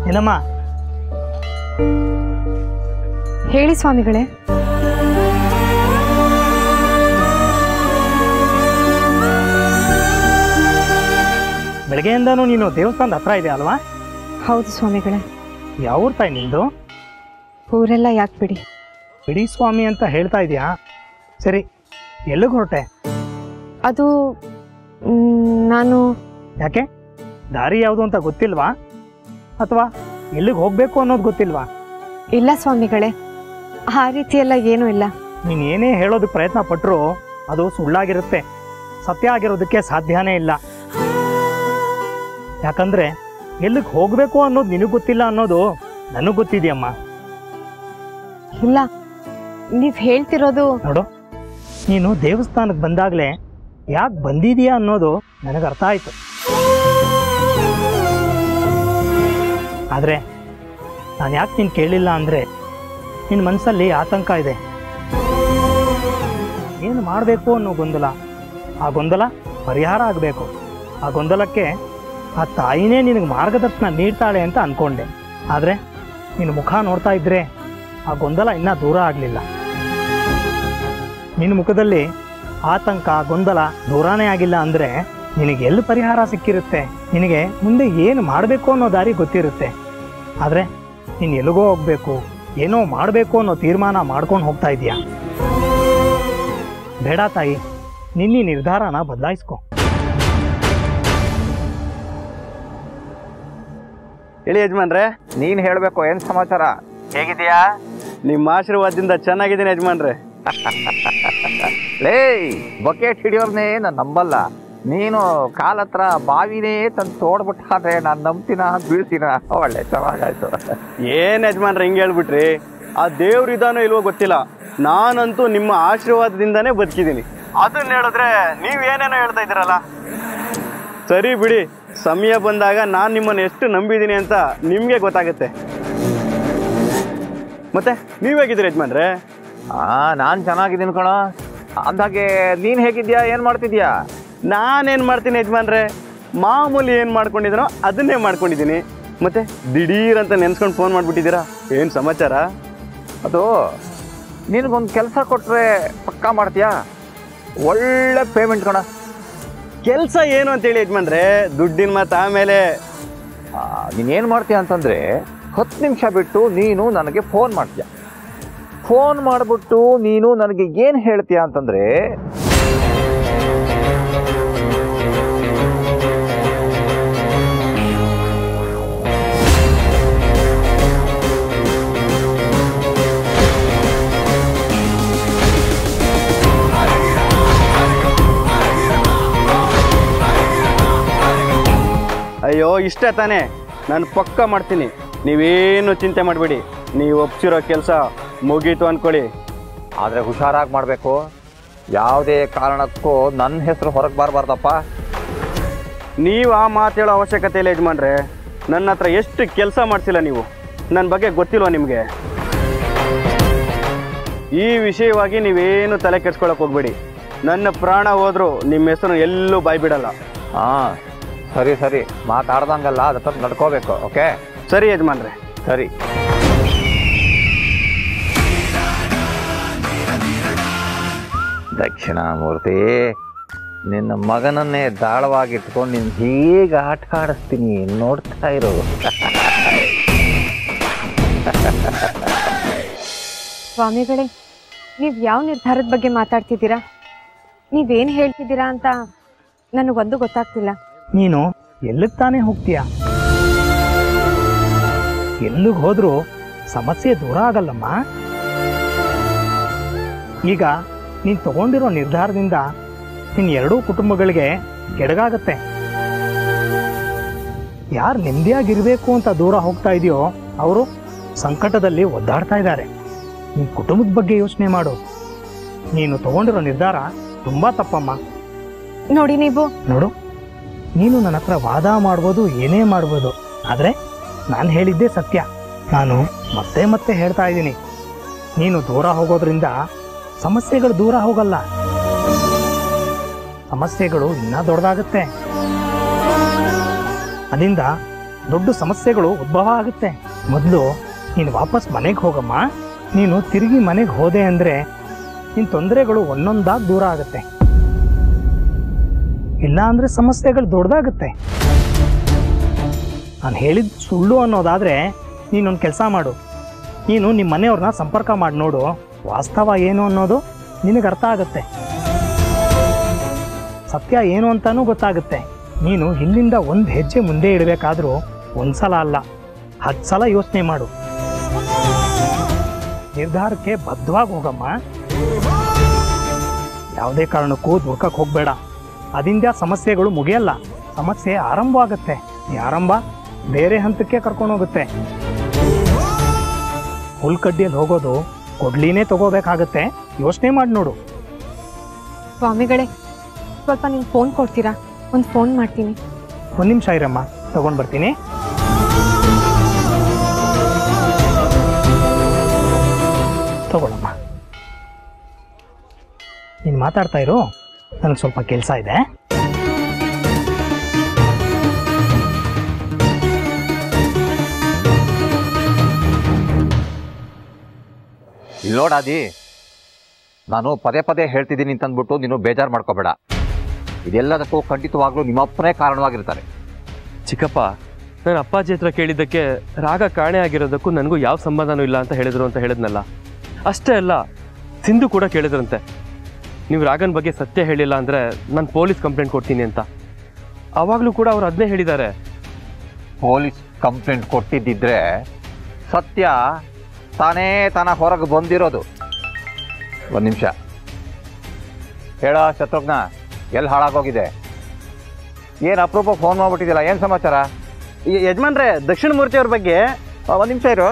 ಏನಮ್ಮ ಹೇಳಿ ಸ್ವಾಮಿಗಳೇ ಬೆಳಗ್ಗೆಯಿಂದನೂ ನೀನು ದೇವಸ್ಥಾನದ ಹತ್ರ ಇದೆ ಅಲ್ವಾ ಹೌದು ಸ್ವಾಮಿಗಳೇ ಯಾವ ಊರ್ ತಾಯಿ ನಿಂದು ಊರೆಲ್ಲ ಯಾಕೆ ಬಿಡಿ ಬಿಡಿ ಸ್ವಾಮಿ ಅಂತ ಹೇಳ್ತಾ ಇದೀಯಾ ಸರಿ ಎಲ್ಲಿಗೆ ಹೊರಟೆ ಅದು ಮ್, ನಾನು ಯಾಕೆ ದಾರಿ ಯಾವುದು ಅಂತ ಗೊತ್ತಿಲ್ವಾ ಅಥವಾ ಎಲ್ಲಿಗೆ ಹೋಗ್ಬೇಕು ಅನ್ನೋದು ಗೊತ್ತಿಲ್ವಾ ಇಲ್ಲ ಸ್ವಾಮಿಗಳೇ ಆ ರೀತಿ ಎಲ್ಲ ಏನೂ ಇಲ್ಲ ನೀನು ಏನೇ ಹೇಳೋದಕ್ಕೆ ಪ್ರಯತ್ನ ಪಟ್ಟರು ಅದು ಸುಳ್ಳಾಗಿರುತ್ತೆ ಸತ್ಯ ಆಗಿರೋದಕ್ಕೆ ಸಾಧ್ಯನೇ ಇಲ್ಲ ಯಾಕಂದ್ರೆ ಎಲ್ಲಿಗೆ ಹೋಗ್ಬೇಕು ಅನ್ನೋದು ನಿನಗೆ ಗೊತ್ತಿಲ್ಲ ಅನ್ನೋದು ನನಗೆ ಗೊತ್ತಿದೆಯಮ್ಮ ಇಲ್ಲ ನೀವು ಹೇಳ್ತಿರೋದು ನೋಡು ನೀನು ದೇವಸ್ಥಾನಕ್ಕೆ ಬಂದಾಗಲೇ ಯಾಕೆ ಬಂದಿದೀಯಾ ಅನ್ನೋದು ನನಗೆ ಅರ್ಥ ಆಯ್ತು ಆದರೆ ನಾನು ಯಾಕೆ ನೀನು ಕೇಳಿಲ್ಲ ಅಂದರೆ ನಿನ್ನ ಮನಸ್ಸಲ್ಲಿ ಆತಂಕ ಇದೆ ಏನು ಮಾಡಬೇಕು ಅನ್ನೋ ಗೊಂದಲ ಆ ಗೊಂದಲ ಪರಿಹಾರ ಆಗಬೇಕು ಆ ಗೊಂದಲಕ್ಕೆ ಆ ತಾಯಿನೇ ನಿನಗೆ ಮಾರ್ಗದರ್ಶನ ನೀಡ್ತಾಳೆ ಅಂತ ಅಂದ್ಕೊಂಡೆ ಆದರೆ ನಿನ್ನ ಮುಖ ನೋಡ್ತಾ ಇದ್ರೆ ಆ ಗೊಂದಲ ಇನ್ನೂ ದೂರ ಆಗಲಿಲ್ಲ ನಿನ್ನ ಮುಖದಲ್ಲಿ ಆತಂಕ ಗೊಂದಲ ದೂರಾನೇ ಆಗಿಲ್ಲ ಅಂದರೆ ನಿನಗೆ ಎಲ್ಲಿ ಪರಿಹಾರ ಸಿಕ್ಕಿರುತ್ತೆ ನಿನಗೆ ಮುಂದೆ ಏನು ಮಾಡಬೇಕು ಅನ್ನೋ ದಾರಿ ಗೊತ್ತಿರುತ್ತೆ ಆದರೆ ನೀನು ಎಲ್ಲಿಗೋ ಹೋಗಬೇಕು ಏನೋ ಮಾಡಬೇಕು ಅನ್ನೋ ತೀರ್ಮಾನ ಮಾಡ್ಕೊಂಡು ಹೋಗ್ತಾ ಇದೀಯಾ ಬೇಡ ತಾಯಿ ನಿನ್ನ ಈ ನಿರ್ಧಾರನ ಬದಲಾಯಿಸ್ಕೊ ಹೇಳಿ ಯಜಮಾನ್ರೆ ನೀನ್ ಹೇಳ್ಬೇಕು ಏನ್ ಸಮಾಚಾರ ಹೇಗಿದ್ಯಾ ನಿಮ್ಮ ಆಶೀರ್ವಾದದಿಂದ ಚೆನ್ನಾಗಿದ್ದೀನಿ ಯಜಮಾನ್ರೆ ಲೇ ಬಕೆಟ್ ಹಿಡಿಯೋರ್ನೇ ನಾನು ನಂಬಲ್ಲ ನೀನು ಕಾಲ ಹತ್ರ ಬಾವಿನೇ ತಂದು ತೋಡ್ಬಿಟ್ಟಾದ್ರೆ ನಾನು ನಂಬ್ತೀನ ಬೀಳ್ತೀನ ಒಳ್ಳೆ ಚೆನ್ನಾಗಾಯ್ತು ಏನ್ ಯಜಮಾನ್ರೆ ಹಿಂಗೆ ಹೇಳ್ಬಿಟ್ರಿ ಆ ದೇವ್ರು ಇದಾನೋ ಇಲ್ವೋ ಗೊತ್ತಿಲ್ಲ ನಾನಂತೂ ನಿಮ್ಮ ಆಶೀರ್ವಾದದಿಂದಾನೇ ಬದುಕಿದ್ದೀನಿ ಅದನ್ನ ಹೇಳಿದ್ರೆ ನೀವ್ ಏನೇನೋ ಹೇಳ್ತಾ ಇದ್ದೀರಲ್ಲ ಸರಿ ಬಿಡಿ ಸಮಯ ಬಂದಾಗ ನಾನು ನಿಮ್ಮನ್ನು ಎಷ್ಟು ನಂಬಿದ್ದೀನಿ ಅಂತ ನಿಮ್ಗೆ ಗೊತ್ತಾಗುತ್ತೆ ಮತ್ತೆ ನೀವ್ ಹೇಗಿದ್ದೀರಿ ಯಜಮಾನ್ರೆ ಆ ನಾನ್ ಚೆನ್ನಾಗಿದ್ದೀನಿ ಕಣ ಅಂದಾಗೆ ನೀನ್ ಹೇಗಿದ್ಯಾ ಏನ್ ಮಾಡ್ತಿದ್ಯಾ ನಾನೇನ್ ಮಾಡ್ತೀನಿ ಯಜಮಾನ್ರೆ ಮಾಮೂಲಿ ಏನ್ ಮಾಡ್ಕೊಂಡಿದ್ದೀನೋ ಅದನ್ನೇ ಮಾಡ್ಕೊಂಡಿದ್ದೀನಿ ಮತ್ತೆ ದಿಢೀರ್ ಅಂತ ನೆನ್ಸ್ಕೊಂಡು ಫೋನ್ ಮಾಡ್ಬಿಟ್ಟಿದ್ದೀರಾ ಏನ್ ಸಮಾಚಾರ ಅದು ನಿನಗೊಂದು ಕೆಲಸ ಕೊಟ್ರೆ ಪಕ್ಕಾ ಮಾಡ್ತೀಯಾ ಒಳ್ಳೆ ಪೇಮೆಂಟ್ ಕಣ ಕೆಲಸ ಏನು ಅಂತೇಳಿ ಯಜಮಾನ್ರೆ ದುಡ್ಡಿನ ಮಾತು ಆಮೇಲೆ ಆ, ನೀನೇನ್ ಮಾಡ್ತೀಯ ಅಂತಂದ್ರೆ ಹತ್ತು ನಿಮಿಷ ಬಿಟ್ಟು ನೀನು ನನಗೆ ಫೋನ್ ಮಾಡ್ತೀಯ ಫೋನ್ ಮಾಡಿಬಿಟ್ಟು ನೀನು ನನಗೆ ಏನು ಹೇಳ್ತೀಯ ಅಂತಂದ್ರೆ ಅಯ್ಯೋ ಇಷ್ಟ ತಾನೇ ನಾನು ಪಕ್ಕ ಮಾಡ್ತೀನಿ ನೀವೇನು ಚಿಂತೆ ಮಾಡಬೇಡಿ ನೀವು ಒಪ್ಸಿರೋ ಕೆಲಸ ಮುಗೀತು ಅನ್ಕೊಳ್ಳಿ ಆದರೆ ಹುಷಾರಾಗಿ ಮಾಡಬೇಕು ಯಾವುದೇ ಕಾರಣಕ್ಕೂ ನನ್ನ ಹೆಸರು ಹೊರಗೆ ಬರಬಾರ್ದಪ್ಪ ನೀವು ಆ ಮಾತು ಹೇಳೋ ಅವಶ್ಯಕತೆ ಇಲ್ಲ ಯಜಮಾನ್ರೆ ನನ್ನ ಹತ್ರ ಎಷ್ಟು ಕೆಲಸ ಮಾಡಿಸಿಲ್ಲ ನೀವು ನನ್ನ ಬಗ್ಗೆ ಗೊತ್ತಿಲ್ವಾ ನಿಮಗೆ ಈ ವಿಷಯವಾಗಿ ನೀವೇನು ತಲೆ ಕೆಡ್ಸ್ಕೊಳಕ್ ಹೋಗ್ಬೇಡಿ ನನ್ನ ಪ್ರಾಣ ಹೋದ್ರು ನಿಮ್ಮ ಹೆಸರು ಎಲ್ಲೂ ಬಾಯ್ ಬಿಡಲ್ಲ ಹಾಂ ಸರಿ ಸರಿ ಮಾತಾಡ್ದಂಗಲ್ಲ ಅದಕ್ಕೆ ನಡ್ಕೋಬೇಕು ಓಕೆ ಸರಿ ಯಜಮಾನ್ರೆ ಸರಿ ದಕ್ಷಿಣಾಮೂರ್ತಿ ನಿನ್ನ ಮಗನನ್ನೇ ದಾಳವಾಗಿಟ್ಕೊಂಡು ನಿನ್ ಹೇಗೆ ಆಟ ಆಡಿಸ್ತೀನಿ ನೋಡ್ತಾ ಇರೋ ಸ್ವಾಮಿಗಳೇ ನೀವು ಯಾವ ನಿರ್ಧಾರದ ಬಗ್ಗೆ ಮಾತಾಡ್ತಿದ್ದೀರಾ ನೀವೇನು ಹೇಳ್ತಿದ್ದೀರಾ ಅಂತ ನನಗೊಂದು ಗೊತ್ತಾಗ್ತಿಲ್ಲ ನೀನು ಎಲ್ಲಿಗೆ ತಾನೇ ಹೋಗ್ತೀಯ ಎಲ್ಲಿಗೆ ಹೋದ್ರೂ ಸಮಸ್ಯೆ ದೂರ ಆಗಲ್ಲಮ್ಮ ಈಗ ನೀನು ತಗೊಂಡಿರೋ ನಿರ್ಧಾರದಿಂದ ನಿನ್ನ ಎರಡೂ ಕುಟುಂಬಗಳಿಗೆ ಕೆಡಗಾಗತ್ತೆ ಯಾರು ನೆಮ್ಮದಿಯಾಗಿರ್ಬೇಕು ಅಂತ ದೂರ ಹೋಗ್ತಾ ಇದೆಯೋ ಅವರು ಸಂಕಟದಲ್ಲಿ ಒದ್ದಾಡ್ತಾ ಇದ್ದಾರೆ ನಿನ್ನ ಕುಟುಂಬದ ಬಗ್ಗೆ ಯೋಚನೆ ಮಾಡು ನೀನು ತಗೊಂಡಿರೋ ನಿರ್ಧಾರ ತುಂಬಾ ತಪ್ಪಮ್ಮ ನೋಡಿ ನೀವು ನೋಡು ನೀನು ನನ್ನ ಹತ್ರ ವಾದ ಮಾಡ್ಬೋದು ಏನೇ ಮಾಡ್ಬೋದು ಆದರೆ ನಾನು ಹೇಳಿದ್ದೇ ಸತ್ಯ ನಾನು ಮತ್ತೆ ಮತ್ತೆ ಹೇಳ್ತಾ ಇದ್ದೀನಿ ನೀನು ದೂರ ಹೋಗೋದ್ರಿಂದ ಸಮಸ್ಯೆಗಳು ದೂರ ಹೋಗಲ್ಲ ಸಮಸ್ಯೆಗಳು ಇನ್ನೂ ದೊಡ್ಡದಾಗುತ್ತೆ ಅದರಿಂದ ದೊಡ್ಡ ಸಮಸ್ಯೆಗಳು ಉದ್ಭವ ಆಗುತ್ತೆ ಮೊದಲು ನೀನು ವಾಪಸ್ ಮನೆಗೆ ಹೋಗಮ್ಮ ನೀನು ತಿರುಗಿ ಮನೆಗೆ ಹೋದೆ ಅಂದರೆ ನಿನ್ನ ತೊಂದರೆಗಳು ಒಂದೊಂದಾಗಿ ದೂರ ಆಗುತ್ತೆ ಇಲ್ಲ ಅಂದರೆ ಸಮಸ್ಯೆಗಳು ದೊಡ್ಡದಾಗುತ್ತೆ ನಾನು ಹೇಳಿದ ಸುಳ್ಳು ಅನ್ನೋದಾದರೆ ನೀನೊಂದು ಕೆಲಸ ಮಾಡು ನೀನು ನಿಮ್ಮ ಮನೆಯವ್ರನ್ನ ಸಂಪರ್ಕ ಮಾಡಿ ನೋಡು ವಾಸ್ತವ ಏನು ಅನ್ನೋದು ನಿನಗೆ ಅರ್ಥ ಆಗುತ್ತೆ ಸತ್ಯ ಏನು ಅಂತಾನೂ ಗೊತ್ತಾಗುತ್ತೆ ನೀನು ಇಲ್ಲಿಂದ ಒಂದು ಹೆಜ್ಜೆ ಮುಂದೆ ಇಡಬೇಕಾದ್ರೂ ಒಂದ್ಸಲ ಅಲ್ಲ ಹತ್ತು ಸಲ ಯೋಚನೆ ಮಾಡು ನಿರ್ಧಾರಕ್ಕೆ ಬದ್ಧವಾಗಿ ಹೋಗಮ್ಮ ಯಾವುದೇ ಕಾರಣಕ್ಕೂ ದುರ್ಕಕ್ಕೆ ಹೋಗಬೇಡ ಅದಿಂದ ಸಮಸ್ಯೆಗಳು ಮುಗಿಯಲ್ಲ ಸಮಸ್ಯೆ ಆರಂಭ ಆಗುತ್ತೆ ಈ ಆರಂಭ ಬೇರೆ ಹಂತಕ್ಕೆ ಕರ್ಕೊಂಡು ಹೋಗುತ್ತೆ ಹುಲ್ಕಡ್ಡಿಯಲ್ಲಿ ಹೋಗೋದು ಕೊಡ್ಲಿನೇ ತಗೋಬೇಕಾಗತ್ತೆ ಯೋಚನೆ ಮಾಡಿ ನೋಡು ಸ್ವಾಮಿಗಳೇ ಸ್ವಲ್ಪ ನೀವು ಫೋನ್ ಕೊಡ್ತೀರಾ ಒಂದು ಫೋನ್ ಮಾಡ್ತೀನಿ ಒಂದು ನಿಮಿಷ ಇರಮ್ಮ ತಗೊಂಡು ಬರ್ತೀನಿ ತಗೊಳಮ್ಮ ನೀನು ಮಾತಾಡ್ತಾ ಇರು ನನಗೆ ಸ್ವಲ್ಪ ಕೆಲಸ ಇದೆ ಇಲ್ಲಿ ನೋಡಾದಿ ನಾನು ಪದೇ ಪದೇ ಹೇಳ್ತಿದ್ದೀನಿ ಅಂತಂದ್ಬಿಟ್ಟು ನೀನು ಬೇಜಾರು ಮಾಡ್ಕೋಬೇಡ ಇದೆಲ್ಲದಕ್ಕೂ ಖಂಡಿತವಾಗ್ಲೂ ನಿಮ್ಮಪ್ಪನೇ ಕಾರಣವಾಗಿರ್ತಾರೆ ಚಿಕ್ಕಪ್ಪ ನಾನು ಅಪ್ಪಾಜಿ ಹತ್ರ ಕೇಳಿದ್ದಕ್ಕೆ ರಾಗ ಕಾಣೆ ಆಗಿರೋದಕ್ಕೂ ನನಗೂ ಯಾವ ಸಂಬಂಧನೂ ಇಲ್ಲ ಅಂತ ಹೇಳಿದ್ರು ಅಂತ ಹೇಳಿದ್ನಲ್ಲ ಅಷ್ಟೇ ಅಲ್ಲ ಸಿಂಧು ಕೂಡ ಕೇಳಿದ್ರಂತೆ ನೀವು ರಾಗನ್ ಬಗ್ಗೆ ಸತ್ಯ ಹೇಳಿಲ್ಲ ಅಂದರೆ ನಾನು ಪೊಲೀಸ್ ಕಂಪ್ಲೇಂಟ್ ಕೊಡ್ತೀನಿ ಅಂತ ಆವಾಗಲೂ ಕೂಡ ಅವ್ರು ಅದನ್ನೇ ಹೇಳಿದ್ದಾರೆ ಪೊಲೀಸ್ ಕಂಪ್ಲೇಂಟ್ ಕೊಟ್ಟಿದ್ದಿದ್ರೆ ಸತ್ಯ ತಾನೇ ತಾನ ಹೊರಗೆ ಬಂದಿರೋದು ಒಂದು ನಿಮಿಷ ಹೇಳ ಶತ್ರುಘ್ನ ಎಲ್ಲಿ ಹಾಳಾಗೋಗಿದೆ ಏನು ಅಪರೂಪ ಫೋನ್ ಮಾಡ್ಬಿಟ್ಟಿದ್ದಿಲ್ಲ ಏನು ಸಮಾಚಾರ ಯ- ಯಜಮಾನ್ರೆ ದಕ್ಷಿಣ ಮೂರ್ತಿ ಅವ್ರ ಬಗ್ಗೆ ಒಂದು ನಿಮಿಷ ಇರು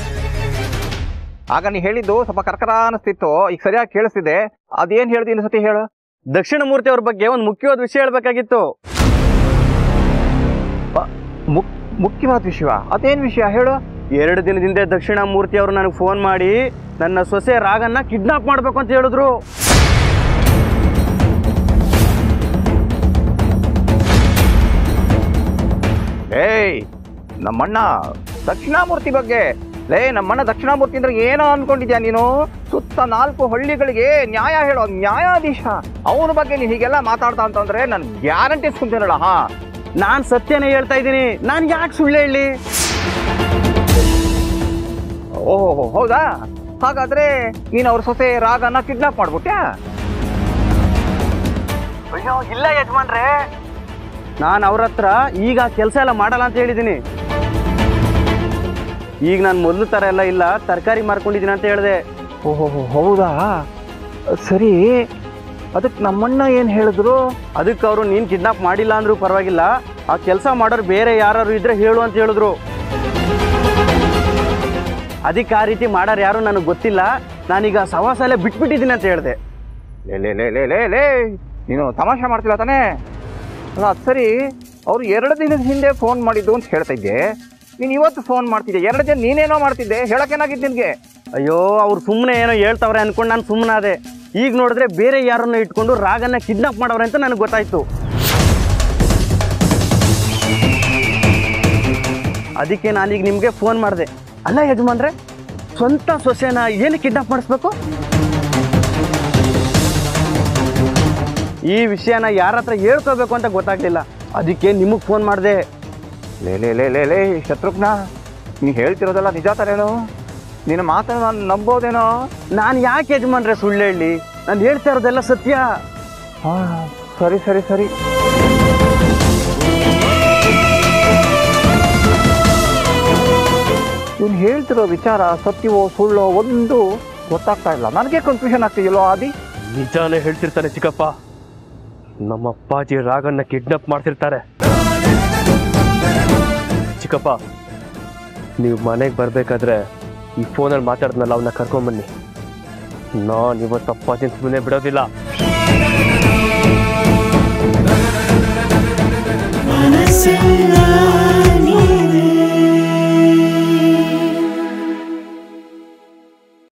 ಆಗ ನೀ ಹೇಳಿದ್ದು ಸ್ವಲ್ಪ ಕರ್ಕರ ಅನಿಸ್ತಿತ್ತು ಈಗ ಸರಿಯಾಗಿ ಕೇಳಿಸ್ತಿದೆ ಅದೇನು ಹೇಳ್ದಿ ಇನ್ನೊಂದ್ ಸತಿ ಹೇಳು ದಕ್ಷಿಣ ಮೂರ್ತಿ ಅವ್ರ ಬಗ್ಗೆ ಒಂದು ಮುಖ್ಯವಾದ ವಿಷಯ ಹೇಳ್ಬೇಕಾಗಿತ್ತು ಮುಕ್ ಮುಖ್ಯವಾದ ವಿಷಯ ಅದೇನು ವಿಷಯ ಹೇಳು ಎರಡು ದಿನದಿಂದ ದಕ್ಷಿಣ ಮೂರ್ತಿ ಅವರು ನನಗೆ ಫೋನ್ ಮಾಡಿ ನನ್ನ ಸೊಸೆ ರಾಗನ್ನ ಕಿಡ್ನಾಪ್ ಮಾಡ್ಬೇಕು ಅಂತ ಹೇಳಿದ್ರು ಏಯ್ ನಮ್ಮಣ್ಣ ದಕ್ಷಿಣಾಮೂರ್ತಿ ಬಗ್ಗೆ ಲೇ ನಮ್ಮಣ್ಣ ದಕ್ಷಿಣಾಮೂರ್ತಿ ಅಂದ್ರೆ ಏನೋ ಅನ್ಕೊಂಡಿದ್ಯಾ ನೀನು ಸುತ್ತ ನಾಲ್ಕು ಹಳ್ಳಿಗಳಿಗೆ ನ್ಯಾಯ ಹೇಳೋ ನ್ಯಾಯಾಧೀಶ ಅವನ ಬಗ್ಗೆ ನೀನು ಹೀಗೆಲ್ಲ ಮಾತಾಡ್ತಾ ಅಂತಂದ್ರೆ ನಾನು ಗ್ಯಾರಂಟಿ ಸುಂದಿರಲ್ಲ ಹಾ ನಾನ್ ಸತ್ಯನೇ ಹೇಳ್ತಾ ಇದ್ದೀನಿ ನಾನು ಯಾಕೆ ಸುಳ್ಳು ಹೇಳಿ ಓಹೋ ಹೌದಾ ಹಾಗಾದ್ರೆ ನೀನು ಅವ್ರ ಸೊಸೆ ರಾಗನ ಕಿಡ್ನಾಪ್ ಮಾಡ್ಬಿಟ್ಯಾ ಅಯ್ಯೋ ಇಲ್ಲ ಯಜಮಾನ್ರೆ ನಾನು ಅವ್ರ ಹತ್ರ ಈಗ ಕೆಲಸ ಎಲ್ಲ ಮಾಡಲ್ಲ ಅಂತ ಹೇಳಿದ್ದೀನಿ ಈಗ ನಾನು ಮೊದಲು ಥರ ಎಲ್ಲ ಇಲ್ಲ ತರಕಾರಿ ಮಾರ್ಕೊಂಡಿದ್ದೀನಿ ಅಂತ ಹೇಳಿದೆ ಓಹೋ ಹೌದಾ ಸರಿ ಅದಕ್ಕೆ ನಮ್ಮಣ್ಣ ಏನು ಹೇಳಿದ್ರು ಅದಕ್ಕೆ ಅವರು ನೀನು ಕಿಡ್ನಾಪ್ ಮಾಡಿಲ್ಲ ಅಂದ್ರೂ ಪರವಾಗಿಲ್ಲ ಆ ಕೆಲಸ ಮಾಡೋರು ಬೇರೆ ಯಾರು ಇದ್ರೆ ಹೇಳು ಅಂತ ಹೇಳಿದ್ರು ಅದಕ್ಕೆ ಆ ರೀತಿ ಮಾಡೋರು ಯಾರು ನನಗೆ ಗೊತ್ತಿಲ್ಲ ನಾನೀಗ ಸವಾಸಲ್ಲೇ ಬಿಟ್ಬಿಟ್ಟಿದ್ದೀನಿ ಅಂತ ಹೇಳಿದೆ ಲೇ ಲೇ ಲೇ ಲೇ ಲೇ ಲೇ ನೀನು ತಮಾಷೆ ಮಾಡ್ತಿಲ್ಲ ತಾನೇ ಅಲ್ಲ ಅದು ಸರಿ ಅವ್ರು ಎರಡು ದಿನದ ಹಿಂದೆ ಫೋನ್ ಮಾಡಿದ್ದು ಅಂತ ಹೇಳ್ತಾ ಇದ್ದೆ ನೀನು ಇವತ್ತು ಫೋನ್ ಮಾಡ್ತಿದ್ದೆ ಎರಡು ದಿನ ನೀನೇನೋ ಮಾಡ್ತಿದ್ದೆ ಹೇಳಕ್ಕೇನಾಗಿತ್ತು ನಿನಗೆ ಅಯ್ಯೋ ಅವ್ರು ಸುಮ್ಮನೆ ಏನೋ ಹೇಳ್ತಾವ್ರೆ ಅನ್ಕೊಂಡು ನಾನು ಸುಮ್ಮನಾದೆ ಈಗ ನೋಡಿದ್ರೆ ಬೇರೆ ಯಾರನ್ನ ಇಟ್ಕೊಂಡು ರಾಗನ್ನ ಕಿಡ್ನಾಪ್ ಮಾಡವ್ರೆ ಅಂತ ನನಗೆ ಗೊತ್ತಾಯ್ತು ಅದಕ್ಕೆ ನಾನೀಗ ನಿಮಗೆ ಫೋನ್ ಮಾಡಿದೆ ಅಲ್ಲ ಯಜಮಾನ್ರೆ ಸ್ವಂತ ಸೊಸೆನ ಏನು ಕಿಡ್ನಾಪ್ ಮಾಡಿಸ್ಬೇಕು ಈ ವಿಷಯನ ಯಾರ ಹತ್ರ ಹೇಳ್ಕೋಬೇಕು ಅಂತ ಗೊತ್ತಾಗ್ಲಿಲ್ಲ ಅದಕ್ಕೆ ನಿಮಗೆ ಫೋನ್ ಮಾಡಿದೆ ಲೇ ಲೇ ಲೇ ಲೇ ಲೇ ಶತ್ರುಘ್ನ ನೀನು ಹೇಳ್ತಿರೋದೆಲ್ಲ ನಿಜ ತಾನೇನು ನಿನ್ನ ಮಾತನ್ನು ನಾನು ನಂಬೋದೇನೋ ನಾನು ಯಾಕೆ ಯಜಮಾನ್ರೆ ಸುಳ್ಳು ಹೇಳಿ ನಾನು ಹೇಳ್ತಾ ಇರೋದೆಲ್ಲ ಸತ್ಯ ಹಾಂ ಸರಿ ಸರಿ ಸರಿ ಇವನು ಹೇಳ್ತಿರೋ ವಿಚಾರ ಸತ್ಯವೋ ಸುಳ್ಳೋ ಒಂದು ಗೊತ್ತಾಗ್ತಾ ಇಲ್ಲ ನನಗೆ ಕನ್ಫ್ಯೂಷನ್ ಆಗ್ತಿದೆಯಲ್ಲೋ ಆದಿ ನಿಜಾನೇ ಹೇಳ್ತಿರ್ತಾನೆ ಚಿಕ್ಕಪ್ಪ ನಮ್ಮ ಅಪ್ಪಾಜಿ ರಾಗನ್ನ ಕಿಡ್ನಾಪ್ ಮಾಡ್ತಿರ್ತಾರೆ ಚಿಕ್ಕಪ್ಪ ನೀವು ಮನೆಗೆ ಬರಬೇಕಾದ್ರೆ ಈ ಫೋನಲ್ಲಿ ಮಾತಾಡ್ದನಲ್ಲ ಅವನ್ನ ಕರ್ಕೊಂಬನ್ನಿ ನಾನು ಇವತ್ತು ಅಪ್ಪಾಜಿನ ಸುಮ್ಮನೆ ಬಿಡೋದಿಲ್ಲ